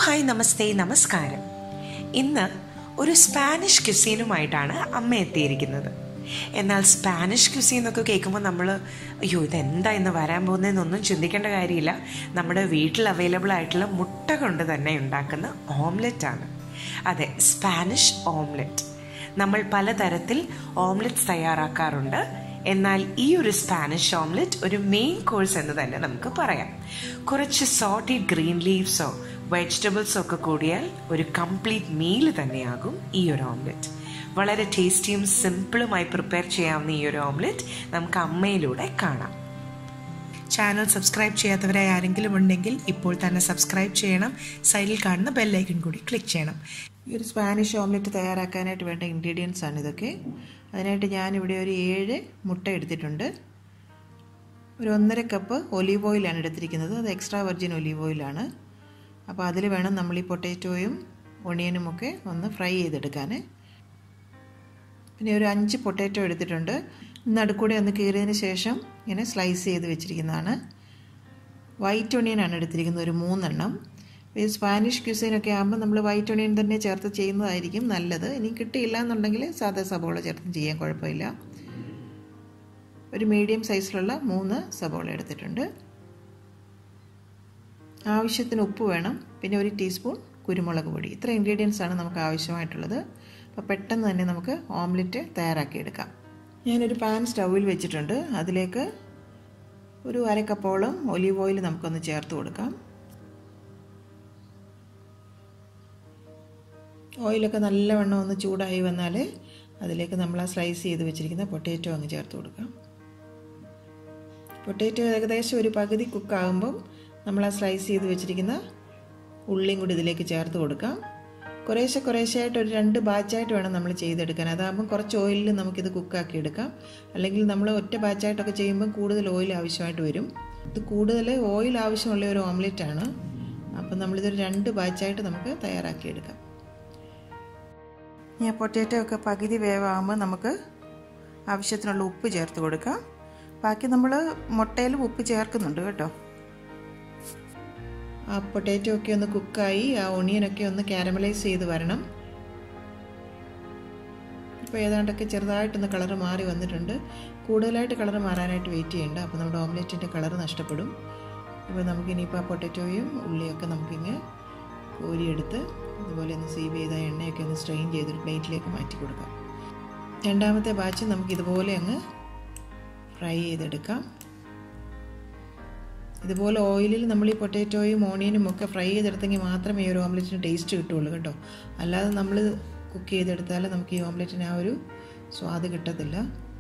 hi നമസ്തേ നമസ്കാരം ഇന്ന് ഒരു സ്പാനിഷ് ക്യുസീനുമായിട്ടാണ് അമ്മ എത്തിയിരിക്കുന്നത് എന്നാൽ സ്പാനിഷ് ക്യുസീൻ എന്നൊക്കെ കേൾക്കുമ്പോൾ നമ്മൾ അയ്യോ ഇതെന്താ ഇന്ന് വരാൻ പോകുന്നതെന്നൊന്നും ചിന്തിക്കേണ്ട കാര്യമില്ല നമ്മുടെ വീട്ടിൽ അവൈലബിൾ ആയിട്ടുള്ള മുട്ട കൊണ്ട് തന്നെ ഉണ്ടാക്കുന്ന ഓംലെറ്റ് ആണ് അതെ സ്പാനിഷ് ഓംലെറ്റ് നമ്മൾ പലതരത്തിൽ ഓംലെറ്റ്സ് തയ്യാറാക്കാറുണ്ട് എന്നാൽ ഈ ഒരു സ്പാനിഷ് ഓംലെറ്റ് ഒരു മെയിൻ കോഴ്സ് എന്ന് തന്നെ നമുക്ക് പറയാം കുറച്ച് സോട്ടി ഗ്രീൻ ലീവ്സോ വെജിറ്റബിൾസോ ഒക്കെ കൂടിയാൽ ഒരു കംപ്ലീറ്റ് മീൽ തന്നെയാകും ഈ ഒരു ഓംലെറ്റ് വളരെ ടേസ്റ്റിയും സിമ്പിളുമായി പ്രിപ്പയർ ചെയ്യാവുന്ന ഈ ഒരു ഓംലെറ്റ് നമുക്ക് അമ്മയിലൂടെ കാണാം ചാനൽ സബ്സ്ക്രൈബ് ചെയ്യാത്തവരായി ആരെങ്കിലും ഉണ്ടെങ്കിൽ ഇപ്പോൾ തന്നെ സബ്സ്ക്രൈബ് ചെയ്യണം സൈഡിൽ കാണുന്ന ബെല്ലൈക്കൺ കൂടി ക്ലിക്ക് ചെയ്യണം ഈ ഒരു സ്പാനിഷ് ഓംലെറ്റ് തയ്യാറാക്കാനായിട്ട് വേണ്ട ഇൻഗ്രീഡിയൻസ് ആണ് ഇതൊക്കെ അതിനായിട്ട് ഞാനിവിടെ ഒരു ഏഴ് മുട്ട എടുത്തിട്ടുണ്ട് ഒരു ഒന്നര കപ്പ് ഒലീവ് ഓയിലാണ് എടുത്തിരിക്കുന്നത് അത് എക്സ്ട്രാ വെർജിൻ ഒലീവ് ഓയിലാണ് അപ്പോൾ അതിൽ വേണം നമ്മൾ ഈ പൊട്ടാറ്റോയും ഒണിയനും ഒക്കെ ഒന്ന് ഫ്രൈ ചെയ്തെടുക്കാൻ പിന്നെ ഒരു അഞ്ച് പൊട്ടാറ്റോ എടുത്തിട്ടുണ്ട് നടുക്കൂടെ ഒന്ന് കീറിയതിന് ശേഷം ഇങ്ങനെ സ്ലൈസ് ചെയ്ത് വെച്ചിരിക്കുന്നതാണ് വൈറ്റ് ഒണിയനാണ് എടുത്തിരിക്കുന്നത് ഒരു മൂന്നെണ്ണം ഈ സ്പാനിഷ് ക്യൂസൈനൊക്കെ ആകുമ്പോൾ നമ്മൾ വൈറ്റ് ഒണിയൻ തന്നെ ചേർത്ത് ചെയ്യുന്നതായിരിക്കും നല്ലത് ഇനി കിട്ടിയില്ല എന്നുണ്ടെങ്കിൽ സാധാ സബോള ചേർത്ത് ചെയ്യാൻ കുഴപ്പമില്ല ഒരു മീഡിയം സൈസിലുള്ള മൂന്ന് സബോള എടുത്തിട്ടുണ്ട് ആവശ്യത്തിന് ഉപ്പ് വേണം പിന്നെ ഒരു ടീസ്പൂൺ കുരുമുളക് പൊടി ഇത്ര ഇൻഗ്രീഡിയൻസ് ആണ് നമുക്ക് ആവശ്യമായിട്ടുള്ളത് അപ്പോൾ പെട്ടെന്ന് തന്നെ നമുക്ക് ഓംലെറ്റ് തയ്യാറാക്കിയെടുക്കാം ഞാനൊരു പാൻ സ്റ്റൗവിൽ വെച്ചിട്ടുണ്ട് അതിലേക്ക് ഒരു അരക്കപ്പോളം ഒലീവ് ഓയിൽ നമുക്കൊന്ന് ചേർത്ത് കൊടുക്കാം ഓയിലൊക്കെ നല്ലവണ്ണം ഒന്ന് ചൂടായി വന്നാൽ അതിലേക്ക് നമ്മൾ ആ സ്ലൈസ് ചെയ്ത് വെച്ചിരിക്കുന്ന പൊട്ടാറ്റോ അങ്ങ് ചേർത്ത് കൊടുക്കാം പൊട്ടാറ്റോ ഏകദേശം ഒരു പകുതി കുക്കാകുമ്പം നമ്മൾ ആ സ്ലൈസ് ചെയ്ത് വെച്ചിരിക്കുന്ന ഉള്ളിയും കൂടി ഇതിലേക്ക് ചേർത്ത് കൊടുക്കാം കുറേശ്ശെ കുറേശ്ശെയായിട്ട് ഒരു രണ്ട് ബാച്ചായിട്ട് വേണം നമ്മൾ ചെയ്തെടുക്കാൻ അതാകുമ്പം കുറച്ച് ഓയിലിൽ നമുക്കിത് കുക്കാക്കി എടുക്കാം അല്ലെങ്കിൽ നമ്മൾ ഒറ്റ ബാച്ചായിട്ടൊക്കെ ചെയ്യുമ്പം കൂടുതൽ ഓയിൽ ആവശ്യമായിട്ട് വരും ഇത് കൂടുതൽ ഓയിൽ ആവശ്യമുള്ള ഒരു ഓംലെറ്റ് ആണ് അപ്പം നമ്മളിതൊരു രണ്ട് ബാച്ചായിട്ട് നമുക്ക് തയ്യാറാക്കിയെടുക്കാം ഞാൻ പൊട്ടാറ്റോ ഒക്കെ പകുതി വേവാകുമ്പോൾ നമുക്ക് ആവശ്യത്തിനുള്ള ഉപ്പ് ചേർത്ത് കൊടുക്കാം ബാക്കി നമ്മൾ മുട്ടയിലും ഉപ്പ് ചേർക്കുന്നുണ്ട് കേട്ടോ ആ പൊട്ടാറ്റോ ഒക്കെ ഒന്ന് കുക്കായി ആ ഒണിയനൊക്കെ ഒന്ന് കാരമലൈസ് ചെയ്ത് വരണം ഇപ്പോൾ ഏതാണ്ടൊക്കെ ചെറുതായിട്ടൊന്ന് കളറ് മാറി വന്നിട്ടുണ്ട് കൂടുതലായിട്ട് കളറ് മാറാനായിട്ട് വെയിറ്റ് ചെയ്യേണ്ട അപ്പോൾ നമ്മുടെ ഓംലെറ്റിൻ്റെ കളറ് നഷ്ടപ്പെടും ഇപ്പോൾ നമുക്കിനിയിപ്പോൾ ആ പൊട്ടാറ്റോയും ഉള്ളിയൊക്കെ നമുക്കിങ്ങനെ കോരിയെടുത്ത് അതുപോലെ ഒന്ന് സീവ് ചെയ്ത എണ്ണയൊക്കെ ഒന്ന് സ്ട്രെയിൻ ചെയ്തൊരു പ്ലേറ്റിലേക്ക് മാറ്റി കൊടുക്കാം രണ്ടാമത്തെ ബാച്ച് നമുക്ക് ഇതുപോലെ അങ്ങ് ഫ്രൈ ചെയ്തെടുക്കാം ഇതുപോലെ ഓയിലിൽ നമ്മൾ ഈ പൊട്ടാറ്റോയും ഓണിയനും ഒക്കെ ഫ്രൈ ചെയ്തെടുത്തെങ്കിൽ മാത്രമേ ഈ ഒരു ഓംലെറ്റിന് ടേസ്റ്റ് കിട്ടുള്ളൂ കേട്ടോ അല്ലാതെ നമ്മൾ കുക്ക് ചെയ്തെടുത്താൽ നമുക്ക് ഈ ഓംലെറ്റിന് ആ ഒരു സ്വാദ് കിട്ടത്തില്ല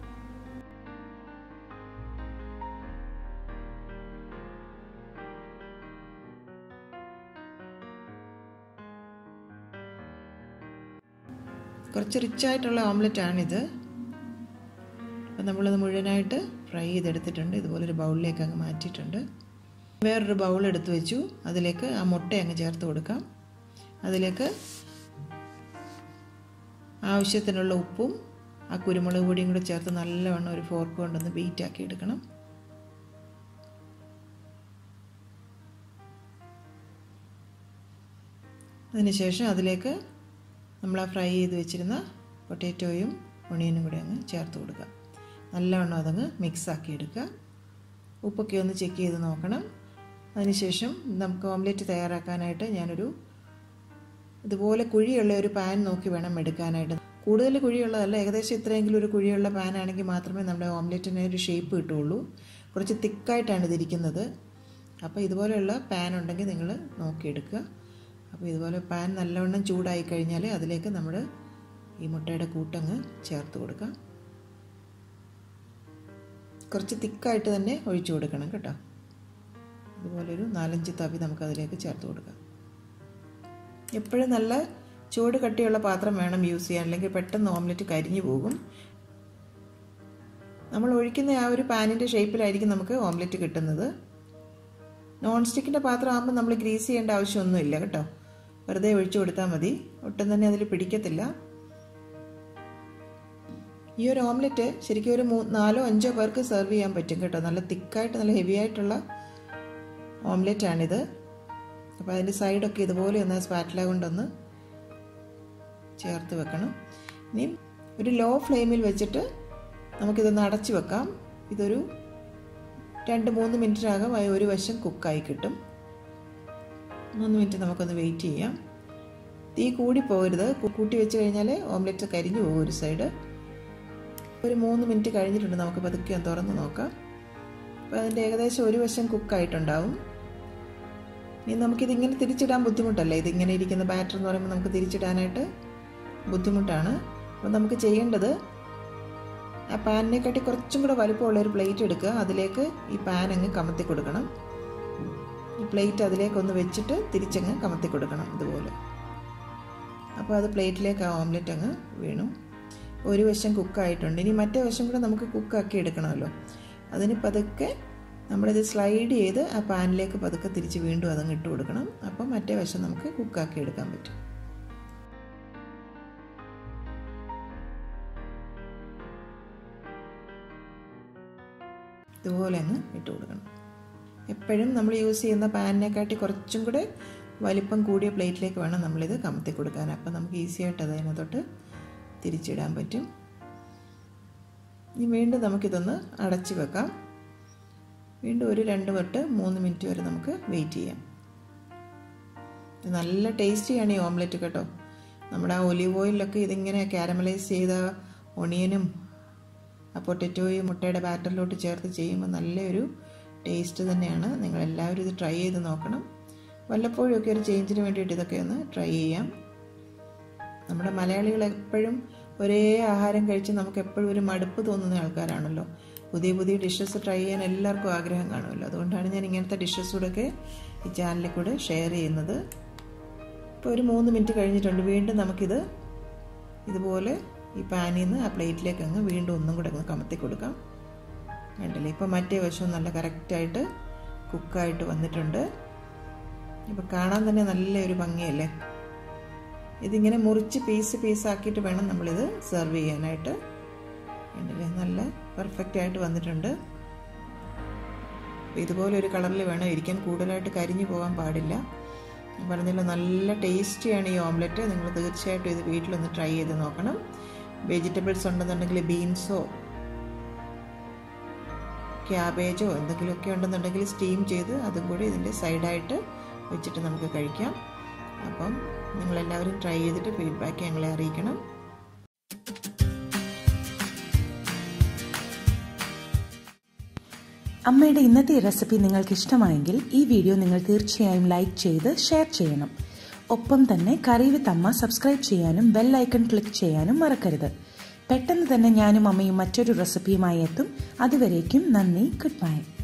കുറച്ച് റിച്ചായിട്ടുള്ള ഓംലെറ്റാണിത് അപ്പം നമ്മളത് മുഴുവനായിട്ട് ഫ്രൈ ചെയ്തെടുത്തിട്ടുണ്ട് ഇതുപോലൊരു ബൗളിലേക്ക് അങ്ങ് മാറ്റിയിട്ടുണ്ട് വേറൊരു ബൗൾ എടുത്ത് വെച്ചു അതിലേക്ക് ആ മുട്ട അങ്ങ് ചേർത്ത് കൊടുക്കാം അതിലേക്ക് ആവശ്യത്തിനുള്ള ഉപ്പും ആ കുരുമുളക് പൊടിയും കൂടെ ചേർത്ത് നല്ലവണ്ണം ഒരു ഫോർക്ക് കൊണ്ടൊന്ന് ബീറ്റാക്കി എടുക്കണം അതിനുശേഷം അതിലേക്ക് നമ്മൾ ആ ഫ്രൈ ചെയ്ത് വെച്ചിരുന്ന പൊട്ടാറ്റോയും ഒണിയനും കൂടി അങ്ങ് ചേർത്ത് കൊടുക്കുക നല്ലവണ്ണം അതങ്ങ് മിക്സാക്കി എടുക്കുക ഉപ്പൊക്കെ ഒന്ന് ചെക്ക് ചെയ്ത് നോക്കണം അതിനുശേഷം നമുക്ക് ഓംലെറ്റ് തയ്യാറാക്കാനായിട്ട് ഞാനൊരു ഇതുപോലെ കുഴിയുള്ള ഒരു പാൻ നോക്കി വേണം എടുക്കാനായിട്ട് കൂടുതൽ കുഴിയുള്ളതല്ല ഏകദേശം ഇത്രയെങ്കിലും ഒരു കുഴിയുള്ള പാൻ ആണെങ്കിൽ മാത്രമേ നമ്മുടെ ഓംലെറ്റിന് ഒരു ഷേപ്പ് കിട്ടുള്ളൂ കുറച്ച് തിക്കായിട്ടാണ് ഇതിരിക്കുന്നത് അപ്പോൾ ഇതുപോലെയുള്ള പാൻ ഉണ്ടെങ്കിൽ നിങ്ങൾ നോക്കിയെടുക്കുക അപ്പോൾ ഇതുപോലെ പാൻ നല്ലവണ്ണം ചൂടായി കഴിഞ്ഞാൽ അതിലേക്ക് നമ്മൾ ഈ മുട്ടയുടെ കൂട്ടങ്ങ് ചേർത്ത് കൊടുക്കാം കുറച്ച് തിക്കായിട്ട് തന്നെ ഒഴിച്ചു കൊടുക്കണം കേട്ടോ അതുപോലൊരു നാലഞ്ച് തവി നമുക്കതിലേക്ക് ചേർത്ത് കൊടുക്കാം എപ്പോഴും നല്ല ചൂട് കട്ടിയുള്ള പാത്രം വേണം യൂസ് ചെയ്യാൻ അല്ലെങ്കിൽ പെട്ടെന്ന് ഓംലെറ്റ് കരിഞ്ഞു പോകും നമ്മൾ ഒഴിക്കുന്ന ആ ഒരു പാനിൻ്റെ ഷേപ്പിലായിരിക്കും നമുക്ക് ഓംലെറ്റ് കിട്ടുന്നത് നോൺ സ്റ്റിക്കിൻ്റെ പാത്രം ആകുമ്പോൾ നമ്മൾ ഗ്രീസ് ചെയ്യേണ്ട ആവശ്യമൊന്നുമില്ല കേട്ടോ വെറുതെ ഒഴിച്ചു കൊടുത്താൽ മതി ഒട്ടും തന്നെ അതിൽ പിടിക്കത്തില്ല ഈ ഒരു ഓംലെറ്റ് ശരിക്കും ഒരു മൂ നാലോ അഞ്ചോ പേർക്ക് സെർവ് ചെയ്യാൻ പറ്റും കേട്ടോ നല്ല തിക്കായിട്ട് നല്ല ഹെവി ആയിട്ടുള്ള ഓംലെറ്റാണിത് അപ്പോൾ അതിൻ്റെ സൈഡൊക്കെ ഇതുപോലെ ഒന്ന് സ്പാറ്റില കൊണ്ടൊന്ന് ചേർത്ത് വെക്കണം ഇനി ഒരു ലോ ഫ്ലെയിമിൽ വെച്ചിട്ട് നമുക്കിതൊന്ന് അടച്ചു വെക്കാം ഇതൊരു രണ്ട് മൂന്ന് മിനിറ്റിനകം ഒരു വശം കുക്കായി കിട്ടും മൂന്ന് മിനിറ്റ് നമുക്കൊന്ന് വെയിറ്റ് ചെയ്യാം തീ കൂടി പോകരുത് കൂട്ടി വെച്ച് കഴിഞ്ഞാൽ ഓംലെറ്റ് കരിഞ്ഞു പോകും ഒരു സൈഡ് ഒരു മൂന്ന് മിനിറ്റ് കഴിഞ്ഞിട്ടുണ്ട് നമുക്ക് പതുക്കെ ഒന്ന് തുറന്ന് നോക്കാം അപ്പോൾ അതിൻ്റെ ഏകദേശം ഒരു വശം കുക്കായിട്ടുണ്ടാവും ഇനി നമുക്കിതിങ്ങനെ തിരിച്ചിടാൻ ബുദ്ധിമുട്ടല്ലേ ഇതിങ്ങനെ ഇരിക്കുന്ന ബാറ്റർ എന്ന് പറയുമ്പോൾ നമുക്ക് തിരിച്ചിടാനായിട്ട് ബുദ്ധിമുട്ടാണ് അപ്പോൾ നമുക്ക് ചെയ്യേണ്ടത് ആ പാനിനെക്കാട്ടി കുറച്ചും കൂടെ വലുപ്പമുള്ള ഒരു പ്ലേറ്റ് എടുക്കുക അതിലേക്ക് ഈ പാൻ അങ്ങ് കമത്തി കൊടുക്കണം ഈ പ്ലേറ്റ് അതിലേക്കൊന്ന് വെച്ചിട്ട് തിരിച്ചങ്ങ് കമത്തി കൊടുക്കണം ഇതുപോലെ അപ്പോൾ അത് പ്ലേറ്റിലേക്ക് ആ ഓംലെറ്റ് അങ്ങ് വീണു ഒരു വശം കുക്കായിട്ടുണ്ട് ഇനി മറ്റേ വശം കൂടെ നമുക്ക് കുക്കാക്കി എടുക്കണമല്ലോ അതിന് പതുക്കെ നമ്മളിത് സ്ലൈഡ് ചെയ്ത് ആ പാനിലേക്ക് പതുക്കെ തിരിച്ച് വീണ്ടും അതങ്ങ് ഇട്ട് കൊടുക്കണം അപ്പം മറ്റേ വശം നമുക്ക് കുക്കാക്കി എടുക്കാൻ പറ്റും ഇതുപോലെ അങ്ങ് ഇട്ട് കൊടുക്കണം എപ്പോഴും നമ്മൾ യൂസ് ചെയ്യുന്ന പാനിനെക്കാട്ടി കുറച്ചും കൂടെ വലിപ്പം കൂടിയ പ്ലേറ്റിലേക്ക് വേണം നമ്മളിത് കമത്തി കൊടുക്കാൻ അപ്പം നമുക്ക് ഈസി ആയിട്ട് അത് അതിനകത്തോട്ട് തിരിച്ചിടാൻ പറ്റും ഇനി വീണ്ടും നമുക്കിതൊന്ന് അടച്ചു വെക്കാം വീണ്ടും ഒരു രണ്ട് തൊട്ട് മൂന്ന് മിനിറ്റ് വരെ നമുക്ക് വെയിറ്റ് ചെയ്യാം നല്ല ടേസ്റ്റിയാണ് ഈ ഓംലെറ്റ് കേട്ടോ നമ്മുടെ ആ ഒലിവ് ഓയിലൊക്കെ ഇതിങ്ങനെ കാരമലൈസ് ചെയ്ത ഒണിയനും ആ പൊട്ടറ്റോയും മുട്ടയുടെ ബാറ്ററിലോട്ട് ചേർത്ത് ചെയ്യുമ്പോൾ നല്ലൊരു ടേസ്റ്റ് തന്നെയാണ് നിങ്ങൾ എല്ലാവരും ഇത് ട്രൈ ചെയ്ത് നോക്കണം വല്ലപ്പോഴും ഒക്കെ ഒരു ചേഞ്ചിന് വേണ്ടിയിട്ട് ഇതൊക്കെ ഒന്ന് ട്രൈ ചെയ്യാം നമ്മുടെ മലയാളികൾ എപ്പോഴും ഒരേ ആഹാരം കഴിച്ച് നമുക്ക് എപ്പോഴും ഒരു മടുപ്പ് തോന്നുന്ന ആൾക്കാരാണല്ലോ പുതിയ പുതിയ ഡിഷസ് ട്രൈ ചെയ്യാൻ എല്ലാവർക്കും ആഗ്രഹം കാണുമല്ലോ അതുകൊണ്ടാണ് ഞാൻ ഇങ്ങനത്തെ ഡിഷസ് കൂടെയൊക്കെ ഈ ചാനലിൽ കൂടെ ഷെയർ ചെയ്യുന്നത് ഇപ്പോൾ ഒരു മൂന്ന് മിനിറ്റ് കഴിഞ്ഞിട്ടുണ്ട് വീണ്ടും നമുക്കിത് ഇതുപോലെ ഈ പാനിൽ നിന്ന് ആ പ്ലേറ്റിലേക്ക് അങ്ങ് വീണ്ടും ഒന്നും കൂടെ ഒന്ന് കമത്തി കൊടുക്കാം കണ്ടില്ലേ ഇപ്പോൾ മറ്റേ വശവും നല്ല കറക്റ്റായിട്ട് കുക്കായിട്ട് വന്നിട്ടുണ്ട് ഇപ്പോൾ കാണാൻ തന്നെ നല്ലൊരു ഭംഗിയല്ലേ ഇതിങ്ങനെ മുറിച്ച് പീസ് പീസാക്കിയിട്ട് വേണം നമ്മളിത് സെർവ് ചെയ്യാനായിട്ട് കണ്ടില്ലേ നല്ല പെർഫെക്റ്റ് ആയിട്ട് വന്നിട്ടുണ്ട് ഇതുപോലെ ഒരു കളറിൽ വേണം ഇരിക്കാൻ കൂടുതലായിട്ട് കരിഞ്ഞു പോകാൻ പാടില്ല പറഞ്ഞല്ലോ നല്ല ടേസ്റ്റിയാണ് ഈ ഓംലെറ്റ് നിങ്ങൾ തീർച്ചയായിട്ടും ഇത് വീട്ടിലൊന്ന് ട്രൈ ചെയ്ത് നോക്കണം വെജിറ്റബിൾസ് ഉണ്ടെന്നുണ്ടെങ്കിൽ ബീൻസോ ക്യാബേജോ എന്തെങ്കിലുമൊക്കെ ഉണ്ടെന്നുണ്ടെങ്കിൽ സ്റ്റീം ചെയ്ത് അതും കൂടി ഇതിൻ്റെ സൈഡായിട്ട് വെച്ചിട്ട് നമുക്ക് കഴിക്കാം അപ്പം നിങ്ങളെല്ലാവരും ട്രൈ ചെയ്തിട്ട് ഫീഡ്ബാക്ക് ഞങ്ങളെ അറിയിക്കണം അമ്മയുടെ ഇന്നത്തെ റെസിപ്പി നിങ്ങൾക്ക് ഇഷ്ടമായെങ്കിൽ ഈ വീഡിയോ നിങ്ങൾ തീർച്ചയായും ലൈക്ക് ചെയ്ത് ഷെയർ ചെയ്യണം ഒപ്പം തന്നെ കറി വിത്ത് അമ്മ സബ്സ്ക്രൈബ് ചെയ്യാനും ബെൽ ഐക്കൺ ക്ലിക്ക് ചെയ്യാനും മറക്കരുത് പെട്ടെന്ന് തന്നെ ഞാനും അമ്മയും മറ്റൊരു റെസിപ്പിയുമായി എത്തും അതുവരേക്കും നന്ദി ഗുഡ് ബൈ